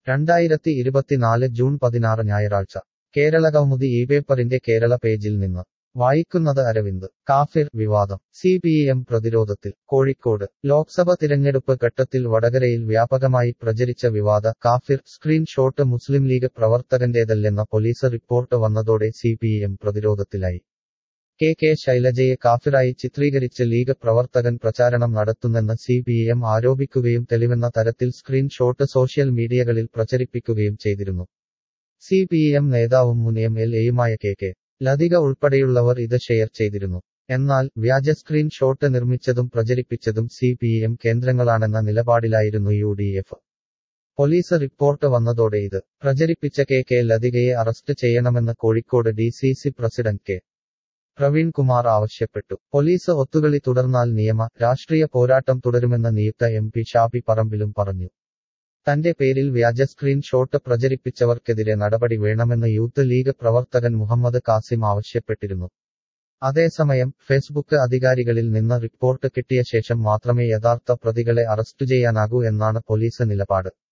രണ്ടായിരത്തി ഇരുപത്തിനാല് ജൂൺ പതിനാറ് ഞായറാഴ്ച കേരളകൗമുദി ഈ പേപ്പറിന്റെ കേരള പേജിൽ നിന്ന് വായിക്കുന്നത് അരവിന്ദ് കാഫിർ വിവാദം സി പി എം പ്രതിരോധത്തിൽ കോഴിക്കോട് ലോക്സഭ തിരഞ്ഞെടുപ്പ് ഘട്ടത്തിൽ വടകരയിൽ വ്യാപകമായി പ്രചരിച്ച വിവാദ കാഫിർ സ്ക്രീൻഷോട്ട് മുസ്ലിം ലീഗ് പ്രവർത്തകന്റേതല്ലെന്ന പോലീസ് റിപ്പോർട്ട് വന്നതോടെ സി പി എം പ്രതിരോധത്തിലായി കെ കെ ശൈലജയെ കാഫിറായി ചിത്രീകരിച്ച് ലീഗ് പ്രവർത്തകൻ പ്രചാരണം നടത്തുന്നെന്ന് സി പി എം ആരോപിക്കുകയും തെളിവെന്ന തരത്തിൽ സ്ക്രീൻഷോട്ട് സോഷ്യൽ മീഡിയകളിൽ പ്രചരിപ്പിക്കുകയും ചെയ്തിരുന്നു സി പി എം നേതാവും മുൻ എം എൽ എയുമായ കെ കെ ലതിക ഉൾപ്പെടെയുള്ളവർ ഇത് ഷെയർ ചെയ്തിരുന്നു എന്നാൽ വ്യാജ സ്ക്രീൻഷോട്ട് നിർമ്മിച്ചതും പ്രചരിപ്പിച്ചതും സി പി എം കേന്ദ്രങ്ങളാണെന്ന നിലപാടിലായിരുന്നു U D F police report വന്നതോടെ ഇത് പ്രചരിപ്പിച്ച കെ കെ ലതികയെ അറസ്റ്റ് ചെയ്യണമെന്ന് Kozhikode D C C president K Praveen Kumar ആവശ്യപ്പെട്ടു പോലീസ് ഒത്തുകളി തുടർന്നാൽ നിയമ രാഷ്ട്രീയ പോരാട്ടം തുടരുമെന്ന് നിയുക്ത എം പി ഷാഫി പറമ്പിലും പറഞ്ഞു തന്റെ പേരിൽ വ്യാജ സ്ക്രീൻഷോട്ട് പ്രചരിപ്പിച്ചവർക്കെതിരെ നടപടി വേണമെന്ന് യൂത്ത് ലീഗ് പ്രവർത്തകൻ മുഹമ്മദ് കാസിം ആവശ്യപ്പെട്ടിരുന്നു അതേസമയം ഫേസ്ബുക്ക് അധികാരികളിൽ നിന്ന് റിപ്പോർട്ട് കിട്ടിയ ശേഷം മാത്രമേ യഥാർത്ഥ പ്രതികളെ അറസ്റ്റ് ചെയ്യാനാകൂ എന്നാണ് പോലീസ് നിലപാട്